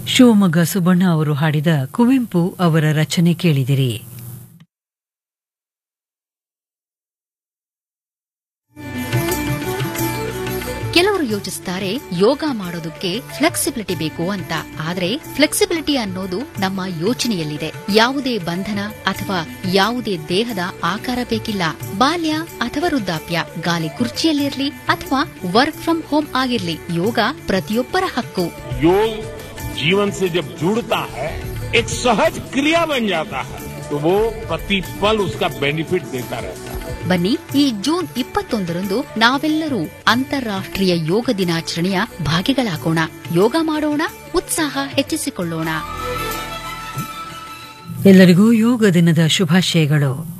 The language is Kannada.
ಶಿವಮೊಗ್ಗ ಸುಬ್ಬಣ್ಣ ಅವರು ಹಾಡಿದ ಕುವೆಂಪು ಅವರ ರಚನೆ ಕೇಳಿದಿರಿ ಕೆಲವರು ಯೋಚಿಸ್ತಾರೆ ಯೋಗ ಮಾಡೋದಕ್ಕೆ ಫ್ಲೆಕ್ಸಿಬಿಲಿಟಿ ಬೇಕು ಅಂತ ಆದ್ರೆ ಫ್ಲೆಕ್ಸಿಬಿಲಿಟಿ ಅನ್ನೋದು ನಮ್ಮ ಯೋಚನೆಯಲ್ಲಿದೆ ಯಾವುದೇ ಬಂಧನ ಅಥವಾ ಯಾವುದೇ ದೇಹದ ಆಕಾರ ಬೇಕಿಲ್ಲ ಬಾಲ್ಯ ಅಥವಾ ವೃದ್ಧಾಪ್ಯ ಗಾಲಿ ಕುರ್ಚಿಯಲ್ಲಿರ್ಲಿ ಅಥವಾ ವರ್ಕ್ ಫ್ರಮ್ ಹೋಮ್ ಆಗಿರ್ಲಿ ಯೋಗ ಪ್ರತಿಯೊಬ್ಬರ ಹಕ್ಕು योग जीवन से जब जुड़ता है एक सहज क्रिया बन जाता है तो वो प्रति पल उसका बेनिफिट देता रहता है ಬನ್ನಿ ಈ ಜೂನ್ ಇಪ್ಪತ್ತೊಂದರಂದು ನಾವೆಲ್ಲರೂ ಅಂತಾರಾಷ್ಟ್ರೀಯ ಯೋಗ ದಿನಾಚರಣೆಯ ಭಾಗಿಗಳಾಗೋಣ ಯೋಗ ಮಾಡೋಣ ಉತ್ಸಾಹ ಹೆಚ್ಚಿಸಿಕೊಳ್ಳೋಣ ಎಲ್ಲರಿಗೂ ಯೋಗ ದಿನದ ಶುಭಾಶಯಗಳು